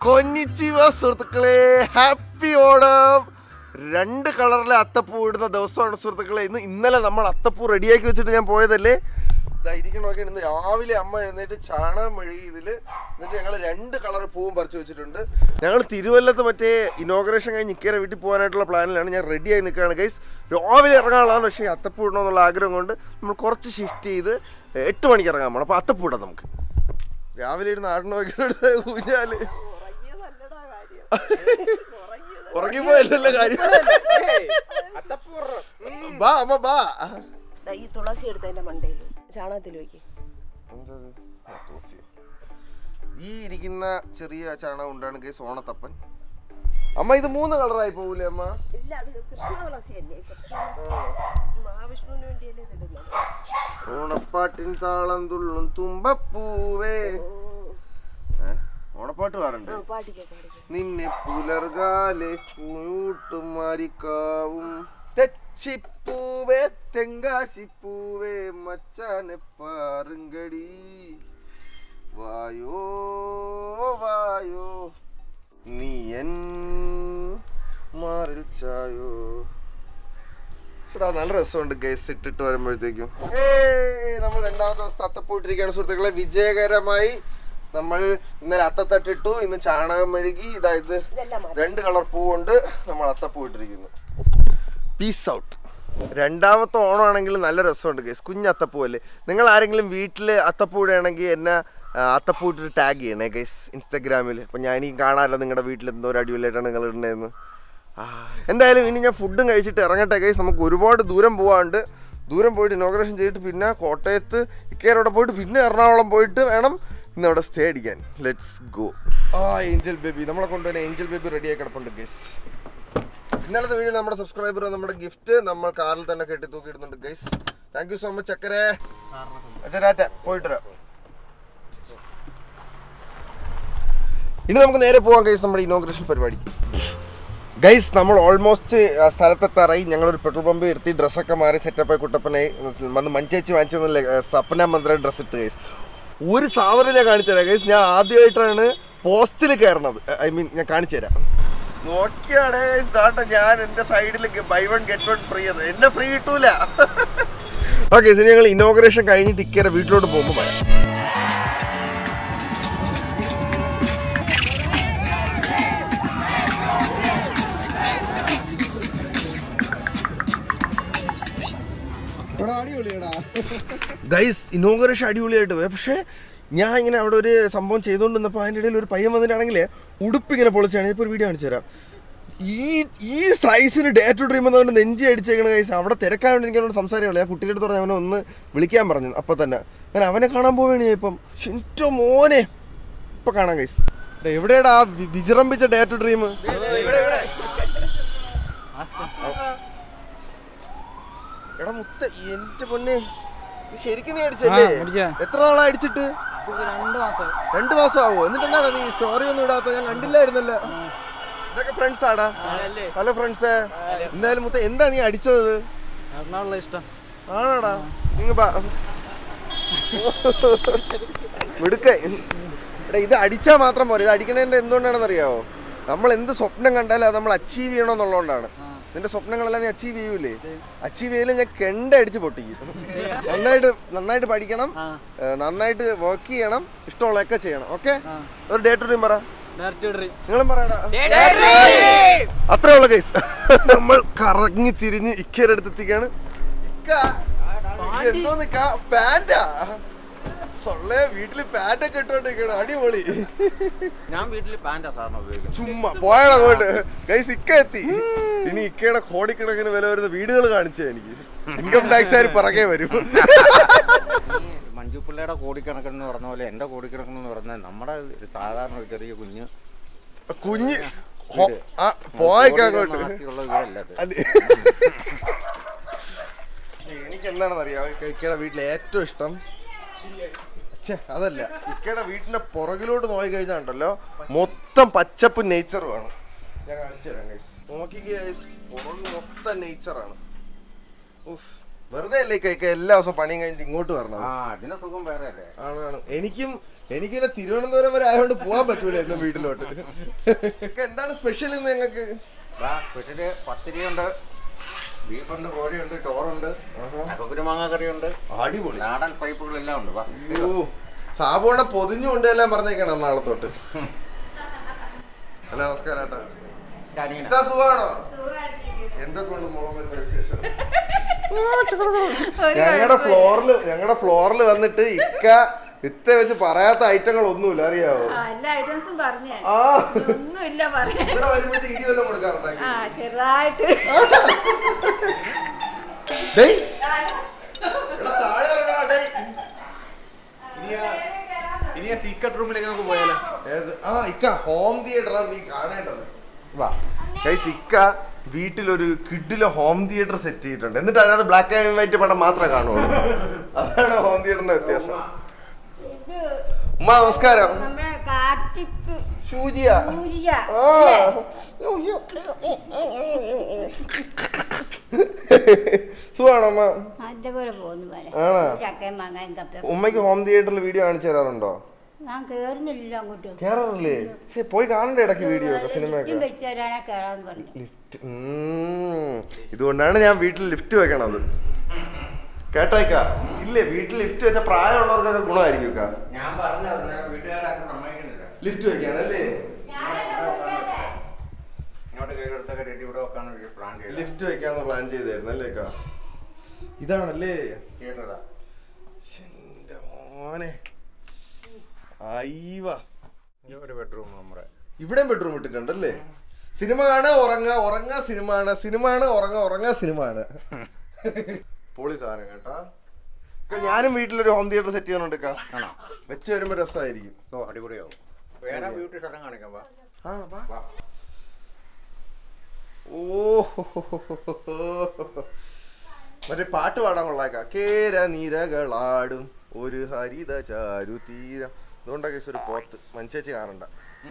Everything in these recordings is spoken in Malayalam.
കൊന്നിച്ചിവ സുഹൃത്തുക്കളെ ഹാപ്പി ഓണം രണ്ട് കളറിലെ അത്തപ്പൂ ഇടുന്ന ദിവസമാണ് സുഹൃത്തുക്കളെ ഇന്ന് ഇന്നലെ നമ്മൾ അത്തപ്പൂ റെഡിയാക്കി വെച്ചിട്ട് ഞാൻ പോയതല്ലേ ഇതായിരിക്കണം നോക്കി ഇന്ന് രാവിലെ അമ്മ എഴുന്നേറ്റ് ചാണകം മെഴുകി ഇതില് എന്നിട്ട് ഞങ്ങൾ രണ്ട് കളർ പൂവും പറിച്ചു വെച്ചിട്ടുണ്ട് ഞങ്ങൾ തിരുവല്ലത്ത് മറ്റേ ഇനോഗ്രേഷൻ കഴിഞ്ഞ് ഇക്കരെ വീട്ടിൽ പോകാനായിട്ടുള്ള പ്ലാനിലാണ് ഞാൻ റെഡിയായി നിൽക്കുകയാണ് ഗൈസ് രാവിലെ ഇറങ്ങാനുള്ളതാണ് പക്ഷേ അത്തപ്പൂ ഇടണമെന്നുള്ള ആഗ്രഹം കൊണ്ട് നമ്മൾ കുറച്ച് ഷിഫ്റ്റ് ചെയ്ത് എട്ട് മണിക്ക് ഇറങ്ങാൻ പോകണം അപ്പോൾ അത്തപ്പൂ ഇടാം നമുക്ക് രാവിലെ ഇരുന്ന് ആടിന് നോക്കിയിട്ട് ഊഞ്ഞാല് ഉറങ്ങിപ്പോയല്ലോ കാര്യം ബാ അമ്മ ബാ ദാ ഈ തുളസി എടുത്തതിന്റെ മണ്ടയിൽ ചാണകത്തിൽ വെക്ക് എന്തത്? ആ, തുളസി. ഈ ഇരിക്കുന്ന ചെറിയ ചാണകം ഉണ്ടാണ് കേസ് ഓണത്തപ്പൻ അമ്മ ഇത് മൂന്ന് കളറായി പോകൂലേ അമ്മ ഇല്ല അത് കൃഷ്ണ തുളസി അല്ലേ മഹാവിഷ്ണുവിന് വേണ്ടിയല്ലേ ഇത് ഇടുന്നത് ഓണപ്പാട്ടിൻ താളം തുള്ളും തുമ്പപ്പൂവേ ഏ? ഓണപ്പാട്ട് പാടണ്ടേ ആ പാടിക്കോ പാടിക്കോ നിന്നെ പുലർകാലെ കൂട്ടും മാരിക്കാവും തെച്ചിപ്പൂവേ തെങ്കാശിപ്പൂവേ മച്ചാനെ പാറുങ്കടി വായോ വായോ നീ എൻ മാറിൽ ചായോ എടാ നല്ല രസമുണ്ട് ഗേസ് ഇട്ടിട്ട് വരുമ്പോഴത്തേക്കും ഏയ് നമ്മൾ രണ്ടാമത്തെ ദിവസത്തെ അത്തപ്പൂട്ടിരിക്കുകയാണ് സുഹൃത്തുക്കളെ വിജയകരമായി നമ്മൾ ഇന്നലെ അത്തത്തട്ടിട്ടു ഇന്ന് ചാണകം മെഴുകി ഇതാ ഇത് ഇതെല്ലാം മാറ്റി രണ്ട് കളർ പൂവുണ്ട് നമ്മൾ അത്തപ്പൂ ഇട്ടിരിക്കുന്നു പീസ് ഔട്ട് രണ്ടാമത്തെ ഓണമാണെങ്കിൽ നല്ല രസമുണ്ട് ഗേസ് കുഞ്ഞ് അത്തപ്പൂ അല്ലേ നിങ്ങൾ ആരെങ്കിലും വീട്ടിൽ അത്തപ്പൂ ഇടുകയാണെങ്കിൽ എന്നെ ആ, അത്തപ്പൂ ഇട്ടിട്ട് ടാഗ് ചെയ്യണേ ഗേസ് ഇൻസ്റ്റാഗ്രാമിൽ അപ്പം ഞാൻ ഇനി കാണാമല്ലോ നിങ്ങളുടെ വീട്ടിൽ എന്തോ ഒരു അടിപൊളിയായിട്ടാണ് നിങ്ങൾ ഇടണതെന്ന് ആ, എന്തായാലും ഇനി ഞാൻ ഫുഡും കഴിച്ചിട്ട് ഇറങ്ങട്ടെ ഗൈസ് നമുക്ക് ഒരുപാട് ദൂരം പോവാണ്ട് ദൂരം പോയിട്ട് ഇനോഗ്രേഷൻ ചെയ്തിട്ട് പിന്നെ കോട്ടയത്ത് ഇക്കേരോടെ പോയിട്ട് പിന്നെ എറണാകുളം പോയിട്ട് വേണം ഇന്ന് അവിടെ സ്റ്റേ അടിക്കാൻ ലെറ്റ്സ് ഗോ ആ ഏഞ്ചൽ ബേബി നമ്മളെ കൊണ്ടുവരുന്ന ഏഞ്ചൽ ബേബി റെഡിയായി കിടപ്പുണ്ട് ഗൈസ് ഇന്നലത്തെ വീഡിയോ നമ്മുടെ സബ്സ്ക്രൈബർ നമ്മുടെ ഗിഫ്റ്റ് നമ്മൾ കാറിൽ തന്നെ കെട്ടി തൂക്കിയിടുന്നുണ്ട് guys thank you so much ചക്കരെ അച്ഛനാറ്റ പോയിട്ട് വരാം. ഇനി നമുക്ക് നേരെ പോവാം ഗൈസ് നമ്മുടെ ഇനോഗ്രേഷൻ പരിപാടി ഗൈസ് നമ്മൾ ഓൾമോസ്റ്റ് സ്ഥലത്തെത്താറായി ഞങ്ങളൊരു പെട്രോൾ പമ്പ് എടുത്തി ഡ്രസ്സൊക്കെ മാറി സെറ്റപ്പായി കുട്ടപ്പനായി വന്ന് മഞ്ചേച്ചി വാങ്ങിച്ചതല്ലേ സപ്ന മന്ത്ര ഡ്രസ്സ് ഇട്ട് ഗൈസ് ഒരു സാധനം ഞാൻ കാണിച്ചു തരാം ഗൈസ് ഞാൻ ആദ്യമായിട്ടാണ് പോസ്റ്റിൽ കയറണത് ഐ മീൻ ഞാൻ കാണിച്ചു തരാം നോക്കിയാടേ ഇതാട്ടോ ഞാൻ എൻ്റെ സൈഡിൽ buy one get one free അത് എന്നെ ഫ്രീ കിട്ടൂല ഓക്കെ ഇനി ഞങ്ങൾ ഇനോഗ്രേഷൻ കഴിഞ്ഞിട്ട് ഇക്കരെ വീട്ടിലോട്ട് പോകുമ്പോൾ പറയാം ഗൈസ് ഇനോഗ്രേഷൻ അടിപൊളിയായിട്ട് പോയി പക്ഷേ ഞാൻ ഇങ്ങനെ അവിടെ ഒരു സംഭവം ചെയ്തുകൊണ്ട് നിന്നപ്പോൾ അതിൻ്റെ ഇടയിൽ ഒരു പയ്യൻ വന്നിട്ടാണെങ്കിൽ ഉടുപ്പ് ഇങ്ങനെ പൊളിച്ചാണ് ഇപ്പോൾ ഒരു വീഡിയോ കാണിച്ചു തരാം ഈ ഈ സൈസിന് ഡേ ടു ഡ്രീം എന്നവൻ്റെ നെഞ്ചി അടിച്ചേക്കണ ഗൈസ് അവിടെ തിരക്കായോണ്ട് എനിക്ക് അവനോട് സംസാരിക്കില്ല ഞാൻ കുട്ടിയുടെ അടുത്ത് പറഞ്ഞ് അവനെ ഒന്ന് വിളിക്കാൻ പറഞ്ഞു അപ്പം തന്നെ ഞാൻ അവനെ കാണാൻ പോവുകയാണ് ഞാൻ ഇപ്പം ഷിൻറ്റോ മോനെ ഇപ്പം കാണാം ഗൈസ് എവിടെയാടാ ആ വി- വിജൃംഭിച്ച ഡേ ടു ഡ്രീം എടാ മുത്ത എന്റെ പൊന്നെ ഇത് ശരിക്കും നീ അടിച്ചല്ലേ ആ, അടിച്ചാ. എത്ര നാളാ അടിച്ചിട്ട് രണ്ട് മാസം രണ്ടു മാസമാവോ എന്നിട്ട് എന്താണ് നീ സ്റ്റോറി ഒന്നും ഇടാത്ത ഞാൻ കണ്ടില്ലായിരുന്നല്ലോ ഇതൊക്കെ ഫ്രണ്ട്സ് ആടാ ഹലോ ഫ്രണ്ട്സേ എന്തായാലും മുത്ത എന്താ നീ അടിച്ചത് എറണാകുളം ഇഷ്ടം ആണോടാ നീങ്ങ ബാ മിടുക്ക എടാ ഇത് അടിച്ചാൽ മാത്രം പോരെ ഇത് അടിക്കണതിന്റെ എന്തുകൊണ്ടാണെന്ന് അറിയാവോ നമ്മൾ എന്ത് സ്വപ്നം കണ്ടാലും അത് നമ്മൾ അച്ചീവ് ചെയ്യണമെന്നുള്ളതുകൊണ്ടാണ് നിന്റെ സ്വപ്നങ്ങളെല്ലാം നീ അച്ചീവ് ചെയ്യൂലേ അച്ചീവ് ചെയ്താലും ഞാൻ കെണ്ട അടിച്ച് പൊട്ടിക്കും നന്നായിട്ട് നന്നായിട്ട് പഠിക്കണം ആ ഏഹ് നന്നായിട്ട് വർക്ക് ചെയ്യണം ഇഷ്ടമുള്ളതൊക്കെ ചെയ്യണം ഓക്കെ ആ ഒരു ഡേറ്റ് ടീം പറ ഡയറക്റ്റ് ഡ്രീം നിങ്ങളും പറയടാ അത്രേ ഉള്ള കേസ് നമ്മൾ കറങ്ങി തിരിഞ്ഞ് ഇക്കയുടെ അടുത്ത് എത്തിക്കാണ് ഇക്ക ഇത് എന്തോ നിക്കാ പാന്റാ സൊള്ളേ വീട്ടില് പാന്റൊക്കെ ഇട്ടോണ്ടിരിക്കണം അടിപൊളി ഞാൻ വീട്ടിൽ പാൻറ്റാ സാറിന് ഉപയോഗിക്കുന്നത് ചുമ്മാ പോയാൽ അങ്ങോട്ട് ഗൈസ് ഇക്ക എത്തി ഇനി ഇക്കയുടെ കോടിക്കണക്കിന് വില വരുന്ന വീടുകൾ കാണിച്ചു എനിക്ക് ഇൻകം ടാക്സ് ആര് പിറകെ വരും ഈ മഞ്ജു പിള്ളയുടെ കോടിക്കണക്കെന്ന് പറഞ്ഞ പോലെ എന്റെ കോടിക്കണക്കെന്ന് പറഞ്ഞാൽ നമ്മുടെ ഒരു സാധാരണ ഒരു ചെറിയ കുഞ്ഞ് കുഞ്ഞ് ഹോ- ആ, പോയേക്ക അങ്ങോട്ട് ആസ്തിയുള്ള വീടല്ല അത് അല്ല എനിക്ക് എന്താണെന്ന് അറിയാം ഇക്കയുടെ വീട്ടിൽ ഏറ്റവും ഇഷ്ടം ഛെ, അതല്ല ഇക്കയുടെ വീട്ടിന്റെ പുറകിലോട്ട് നോക്കി കഴിഞ്ഞാൽ ഉണ്ടല്ലോ മൊത്തം പച്ചപ്പ് നേച്ചറുമാണ് ഞാൻ കാണിച്ചു തരാം ഗൈസ് നോക്കി ഗൈസ് പുറകു മൊത്തം നേച്ചറാണ് ഉഫ് വെറുതെ അല്ലേ കൈക്ക എല്ലാ ദിവസവും പണിയും കഴിഞ്ഞിട്ട് ഇങ്ങോട്ട് വരണം ആ അതിന്റെ സുഖം വേറെ അല്ലേ ആണാണ് എനിക്കും എനിക്കിങ്ങനെ തിരുവനന്തപുരം വരെ ആയതുകൊണ്ട് പോകാൻ പറ്റൂല എന്റെ വീട്ടിലോട്ട് ഇക്ക, എന്താണ് സ്പെഷ്യൽ ഇന്ന് ഞങ്ങൾക്ക് സ്പെഷ്യല് പത്തിരിയുണ്ട് ബീഫുണ്ട് കോഴിയുണ്ട് ചോറുണ്ട് ചക്കക്കുരു മാങ്ങ കറിയുണ്ട് അടിപൊളി നാടൻ പൈപ്പുകളെല്ലാം ഉണ്ട് വാ ഓ സാബുണ പൊതിഞ്ഞുകൊണ്ട് എല്ലാം പറഞ്ഞേക്കണം നാളെ തൊട്ട് ഹലോ നമസ്കാരം ഏട്ടാ ഇതനിയനാ. ഇത്താ സുഖാണോ എന്തൊക്കെയുണ്ട് മുളമത്തെ വിശേഷം ഞങ്ങളുടെ ഫ്ലോറിൽ ഞങ്ങളുടെ ഫ്ലോറിൽ വന്നിട്ട് ഇക്ക ഇത്ത വെച്ച് പറയാത്ത ഐറ്റങ്ങൾ ഒന്നുമില്ല അറിയാവോ ആ, എല്ലാ ഐറ്റംസും പറഞ്ഞേ ആ ഒന്നുമില്ല പറയാൻ ഇവിടെ വരുമ്പോഴത്തെ ഇടി വല്ലതും കൊടുക്കാറുണ്ടാക്കി ആ ചെറുതായിട്ട് ഡേയ് എടാ താഴെ ഇറങ്ങടാ ഡേയ് ഇനി ആ സീക്രട്ട് റൂമിലേക്ക് നമുക്ക് പോയാലോ ഏത് ആ ഇക്ക ഹോം തിയേറ്ററാണ് നീ കാണേണ്ടത് വാ ഗൈസ് ഇക്ക വീട്ടിലൊരു കിഡിലെ ഹോം തിയേറ്റർ സെറ്റ് ചെയ്തിട്ടുണ്ട് എന്നിട്ട് അതിനകത്ത് ബ്ലാക്ക് ആൻഡ് വൈറ്റ് പടം മാത്രമേ കാണുള്ളൂ അതാണ് ഹോം തിയേറ്ററിന്റെ വ്യത്യാസം ഉമ്മ നമസ്കാരം നമ്മുടെ കാർത്തിക് ഷൂജിയ സൂര്യ ആ. അയ്യോ. സുഖാണോ അമ്മ അതേപോലെ പോകുന്നു പോലെ ആണോ? ചക്കയും മാങ്ങയും കപ്പ ഉമ്മയ്ക്ക് ഹോം തിയേറ്ററിൽ വീഡിയോ കാണിച്ചു തരാറുണ്ടോ ഞാൻ കേറുന്നില്ലല്ലോ അങ്ങോട്ട് കേറാറില്ലേ പക്ഷെ പോയി കാണണ്ടേ ഇടയ്ക്ക് വീഡിയോ ഒക്കെ സിനിമയൊക്കെ ലിഫ്റ്റും വെച്ച് തരാനാ കേറാന്ന് പറഞ്ഞു ലിഫ്റ്റ് ഉം. ഇതുകൊണ്ടാണ് ഞാൻ വീട്ടിൽ ലിഫ്റ്റ് വെക്കണത് കേട്ടേക്ക ഇല്ലേ വീട്ടിൽ ലിഫ്റ്റ് വെച്ച പ്രായമുള്ളവർക്കൊക്കെ ഗുണമായിരിക്കും ഇക്ക. ഞാൻ പറഞ്ഞത് വീട്ടുകാരാക്കും സമ്മതിക്കുന്നില്ല ലിഫ്റ്റ് വെക്കാനല്ലേ ഇങ്ങോട്ട് കയറി എടുത്തൊക്കെ റെഡി ഇവിടെ വെക്കാണ് പ്ലാൻ ചെയ്തത് ലിഫ്റ്റ് വെക്കാന്ന് പ്ലാൻ ചെയ്തായിരുന്നു അല്ലേ ഇക്ക? ഇതാണല്ലേ കേട്ടതാ എന്റെ മോനെ അയ്യവ ഇത് ഒരു ബെഡ്റൂം നമ്മുടെ ഇവിടെയും ബെഡ്റൂം ഇട്ടിട്ടുണ്ടല്ലേ സിനിമ കാണാ ഉറങ്ങാ ഉറങ്ങാ സിനിമ ആണ് സിനിമ ആണ് ഉറങ്ങാ ഉറങ്ങാ സിനിമ ആണ് പൊളി സാധനം കേട്ടാ ഇക്ക, ഞാനും വീട്ടിലൊരു ഹോം തിയേറ്റർ സെറ്റ് ചെയ്യുന്നുണ്ട് ഇക്ക. ആണോ വെച്ച് വരുമ്പോ രസമായിരിക്കും ഓ അടിപൊളിയാവും വേറെ ബ്യൂട്ടി സ്ഥലം കാണിക്കാം വാ ആണോ വാ. വാ ഓ മറ്റേ പാട്ട് പാടാൻ കൊള്ളാക്ക കേര നിരകളാടും ഒരു ഹരിത ചാരു തീരം അതുകൊണ്ടൊക്കെ ഒരു പോത്ത് മനുഷ്യേച്ചി കാണണ്ട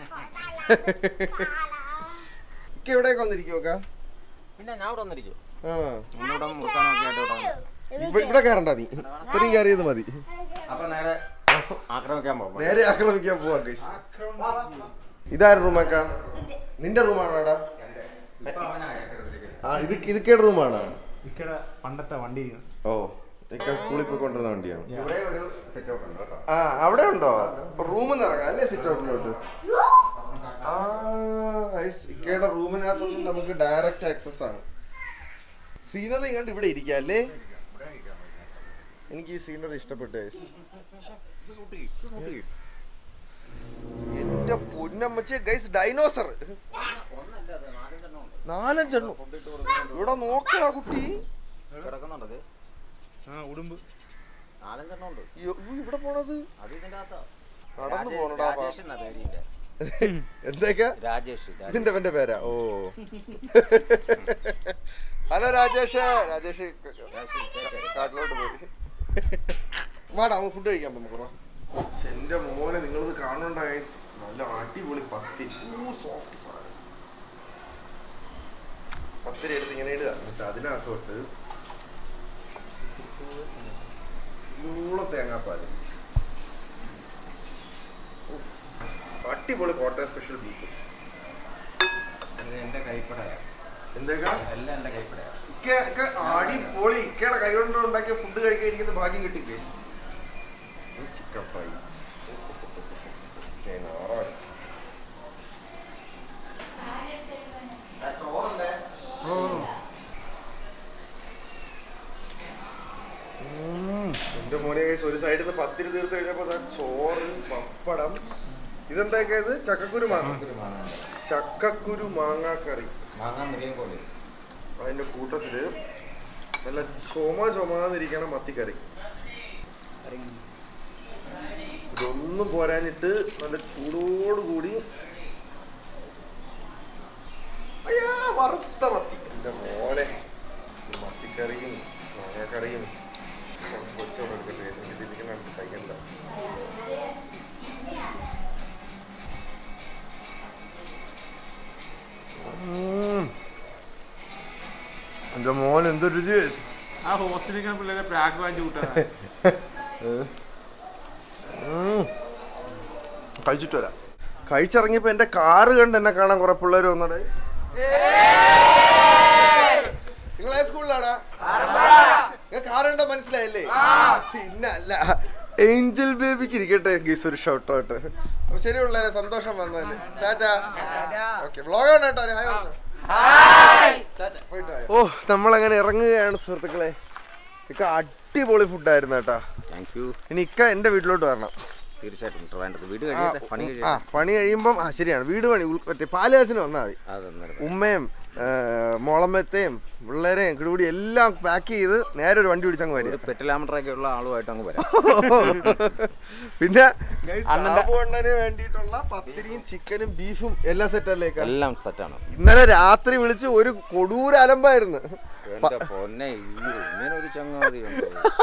ഇക്ക എവിടെയൊക്കെ വന്നിരിക്കുവക്ക പിന്നെ ഞാൻ ഇവിടെ വന്നിരിക്കും ആണോ ഒന്നുകൂടെ മുറുക്കാനൊക്കെ ആയിട്ട് ഇവിടെ വന്നു ഇവിടെ ഇവിടെ കയറണ്ട നീ ഇത്രയും കയറിയത് മതി അപ്പൊ നേരെ ആക്രമിക്കാൻ പോകും നേരെ ആക്രമിക്കാൻ പോവാ ഗൈസ് ഇതാരുടെ റൂമൊക്ക നിന്റെ റൂമാണോടാ ഇപ്പൊ അവനാ ഏറ്റെടുത്തിരിക്കുന്നത്. ആ ഇത് ഇത് കേട്ട റൂമാണോ ഇക്കടെ പണ്ടത്തെ വണ്ടി ഓ ഇക്ക സ്കൂളിൽ പോയി കൊണ്ടുവന്ന വണ്ടിയാണ് ഇവിടെ ഒരു സെറ്റ് ഔട്ട് ഉണ്ട് കേട്ടോ ആ അവിടെ ഉണ്ടോ റൂമിൽ നിന്ന് ഇറങ്ങാം അല്ലേ സിറ്റ് ഔട്ടിലോട്ട് ആ guys, ഇക്കയുടെ റൂമിനകത്തുനിന്ന് നമുക്ക് ഡയറക്റ്റ് ആക്സസ് ആണ് സീനറി കണ്ട് ഇവിടെ ഇരിക്കാം അല്ലേ എനിക്ക് ഈ സീനറി ഇഷ്ടപ്പെട്ടു guys. എന്റെ പൊന്നമ്മച്ചെ ഗൈസ് ഡൈനോസർ നാലഞ്ചെണ്ണു ഇവിടെ നോക്കടാ കുട്ടി കിടക്കുന്നുണ്ടത് ആ ഉടുമ്പ് നാലഞ്ചെണ്ണം ഉണ്ട് അയ്യോ, അയ്യോ, ഇവിടെ പോണത് അത് ഇതിന്റെ അകത്താ നടന്നു രാജേഷ്- പോണടാ പാ. രാജേഷ് എന്നാ പേര് ഇതിന്റെ. എന്തൊക്കെയാ രാജേഷ് രാജേഷ്. ഇതിന്റെ അവന്റെ പേരാ ഓ ഹലോ രാജേഷ് രാജേഷ് ക- രാജേഷ് ഇതേ പേര്. കാട്ടിലോട്ട് പോയി വാടാ നമുക്ക് ഫുഡ് കഴിക്കാൻ നമുക്ക് വാ. ശ്ശെ, എന്റെ മോനെ നിങ്ങളിത് കാണണ്ട guys. നല്ല അടിപൊളി പത്തി സോഫ്റ്റ് സാധനം പത്തിരി എടുത്ത് ഇങ്ങനെ ഇടുക എന്നിട്ട് അതിനകത്തോട്ട് നൂളം തേങ്ങാപ്പാല് ഉഫ്. അടിപൊളി കോട്ടയം സ്പെഷ്യൽ ബീഫ് ഇത് എന്റെ കൈപ്പടയാ എന്തൊക്കെ എല്ലാം എന്റെ കൈപ്പടയാ ഇക്ക ഇക്ക അടിപൊളി ഇക്കയുടെ കൈ കൊണ്ട് ഉണ്ടാക്കിയ ഫുഡ് കഴിക്കാൻ ഇരിക്കുന്ന ഭാഗ്യം കിട്ടി ഗൈസ് ചിക്കൻ ഫ്രൈ എന്റെ മോനെ guys, ഒരു സൈഡിൽ നിന്ന് പത്തിരി തീർത്ത് കഴിഞ്ഞപ്പോ ദാ ചോറ് പപ്പടം ഇതെന്തൊക്കെയത് ചക്കക്കുരു മാങ്ങ ചക്കക്കുരു മാങ്ങാക്കറി മാങ്ങാ മുരിയും കോഴി അതിന്റെ കൂട്ടത്തില് നല്ല ചുമ ചുമന്നിരിക്കണ മത്തിക്കറി ഇതൊന്നും പോരാഞ്ഞിട്ട് നല്ല ചൂടോടുകൂടി അയ്യാ വറുത്ത മത്തി എന്റെ മോനെ ഈ മത്തിക്കറിയും മാങ്ങാക്കറിയും കുറച്ച് പൊരിച്ചോടെ എടുക്കട്ടെ ഇതിരിക്കുന്ന നമുക്ക് സഹിക്കണ്ട ഉം. എന്റെ മോൻ എന്തൊരു രുചി ആ ഹോസ്റ്റലിൽ പിള്ളേരെ പ്രാക്ക് വാങ്ങിച്ചു കൂട്ടാ കഴിച്ചിട്ട് വരാം കഴിച്ചിറങ്ങിയപ്പോ എന്റെ കാറ് കണ്ട് എന്നെ കാണാൻ കുറെ പിള്ളേർ വന്നടേ നിങ്ങളെ സ്കൂളിലാടാ നിങ്ങൾക്ക് ആരുണ്ടോ മനസ്സിലായില്ലേ പിന്നെ അല്ല ഏഞ്ചൽ ബേബിക്ക് ഇരിക്കട്ടെ ഗീസ് ഒരു ഷോട്ട് ഔട്ട് അപ്പൊ ശരി പിള്ളേരെ സന്തോഷം വന്നല്ലേ ടാറ്റാ ഓക്കെ വ്ളോഗാണ് കേട്ടോ ഒരു ഹായ് പറഞ്ഞോ. ടാറ്റാ, പോയിട്ട് വായോ. ഓ നമ്മളങ്ങനെ ഇറങ്ങുകയാണ് സുഹൃത്തുക്കളെ ഇക്ക അടിപൊളി ഫുഡായിരുന്നു കേട്ടാ താങ്ക് യു ഇനി ഇക്ക എന്റെ വീട്ടിലോട്ട് വരണം തീർച്ചയായിട്ടും ട്രിവാൻഡ്രത്ത് വീട് ആ, കഴിയട്ടെ പണി ആ കഴിയട്ടെ പണി കഴിയുമ്പം ആ ശരിയാണ് വീട് പണി ഉൾ- മറ്റേ പാലുകാസിന് വന്നാൽ മതി അതൊന്നും ഉമ്മയും ആ, മോളമ്മത്തെയും പിള്ളേരെയും കൂടി എല്ലാം പാക്ക് ചെയ്ത് നേരെ ഒരു വണ്ടി പിടിച്ചങ്ങ് ഒരു വരും പെട്ടിലാമീറ്ററൊക്കെ ഉള്ള ആളുമായിട്ട് അങ്ങ് വരാം പിന്നെ guys, സാബു അണ്ണന് വേണ്ടിയിട്ടുള്ള പത്തിരിയും ചിക്കനും ബീഫും എല്ലാം സെറ്റ് അല്ലേക്ക എല്ലാം സെറ്റാണ് ഇന്നലെ രാത്രി വിളിച്ച് ഒരു കൊടൂര അലമ്പായിരുന്നു എന്റെ പൊന്നെ ഈ ഇങ്ങനെ ഒരു ചങ്ങാതി ഉണ്ട്.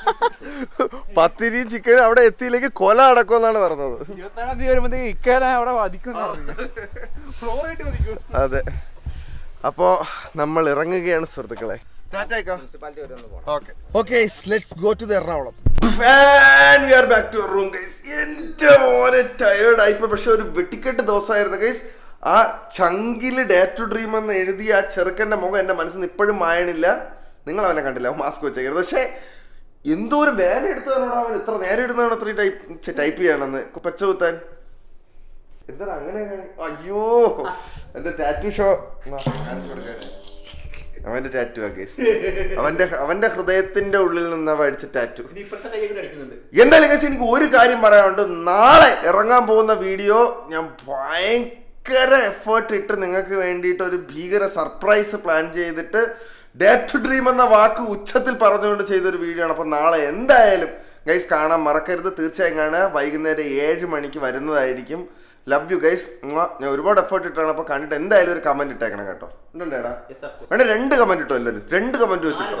പത്തിരിയും ചിക്കനും അവിടെ എത്തിയില്ലെങ്കിൽ കൊല അടക്കുമെന്നാണ് പറഞ്ഞത് ഇരുപത്താറാം തീയതി വരുമ്പോഴത്തേക്ക് ഇക്കാനെ അവിടെ വധിക്കുന്ന ഫ്ലോറായിട്ട് വധിക്കും അതെ അപ്പോ നമ്മൾ ഇറങ്ങുകയാണ് സുഹൃത്തുക്കളെ ടാറ്റായിക്കോ മുനിസിപ്പാലിറ്റി വരെ ഒന്ന് പോകണം Okay. Okay, let's go to the Ernakulam And we are back to our room, guys. എന്റെ മോനെ ടയേർഡ് ആയിപ്പോ പക്ഷെ ഒരു വെട്ടിക്കെട്ട് ദിവസമായിരുന്നു ഗൈസ് ആ ചങ്കില് ഡേ ടു ഡ്രീം എന്ന് എഴുതിയ ആ ചെറുക്കന്റെ മുഖം എന്റെ മനസ്സിൽ നിന്ന് ഇപ്പോഴും മായണില്ല നിങ്ങൾ അവനെ കണ്ടില്ല മാസ്ക് വെച്ചേക്കരുത് പക്ഷേ എന്തോ ഒരു വേല എടുത്തതാണോ അവൻ ഇത്ര നേരം ഇടുന്നതാണ് അത്രയും ടൈപ്പ് ടൈപ്പ് ചെയ്യാനെന്ന് പച്ച കുത്താൻ എന്താണ് അങ്ങനെ കാണി- അയ്യോ എന്റെ ടാറ്റു ഷോ കാണിച്ചു കൊടുക്കാനാ അവന്റെ ടാറ്റു ആ കേസ് അവന്റെ അവന്റെ ഹൃദയത്തിന്റെ ഉള്ളിൽ നിന്ന് അവ അടിച്ച ടാറ്റു എന്തായാലും കേസ് എനിക്ക് ഒരു കാര്യം പറയാനുണ്ട് നാളെ ഇറങ്ങാൻ പോകുന്ന വീഡിയോ ഞാൻ ഭയങ്കര എഫേർട്ട് ഇട്ട് നിങ്ങൾക്ക് വേണ്ടിയിട്ട് ഒരു ഭീകര സർപ്രൈസ് പ്ലാൻ ചെയ്തിട്ട് ഡേ ടു ഡ്രീം എന്ന വാക്ക് ഉച്ചത്തിൽ പറഞ്ഞുകൊണ്ട് ചെയ്തൊരു വീഡിയോ ആണ് അപ്പൊ നാളെ എന്തായാലും ഗൈസ് കാണാൻ മറക്കരുത് തീർച്ചയായും കാണുക വൈകുന്നേരം ഏഴ് മണിക്ക് വരുന്നതായിരിക്കും ലവ് യു ഗൈസ് ഞാൻ ഒരുപാട് എഫേർട്ട് ഇട്ടാണ് അപ്പൊ കണ്ടിട്ട് എന്തായാലും ഒരു കമന്റ് ഇട്ടേക്കണം കേട്ടോ ഉണ്ടേടാ വേണ്ട രണ്ട് കമന്റ് ഇട്ടോ എല്ലാവരും രണ്ട് കമന്റ് വെച്ചിട്ടോ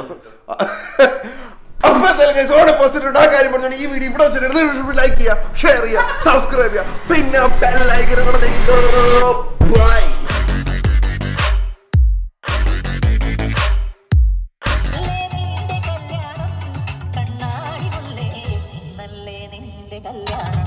അപ്പൊ എന്തായാലും guys, ഓടെ പോസിറ്റീവ് ആ കാര്യം പറഞ്ഞോണ്ട് ഈ വീഡിയോ ഇവിടെ വെച്ചിട്ട് ലൈക്ക് ചെയ്യുക ഷെയർ ചെയ്യുക സബ്സ്ക്രൈബ് ചെയ്യുക പിന്നെ ബെൽ ഐക്കൺ കൂടെ ബൈ നിന്റെ കല്യാണം കണ്ണാടി മുല്ലേ നല്ലേ നിന്റെ കല്യാണം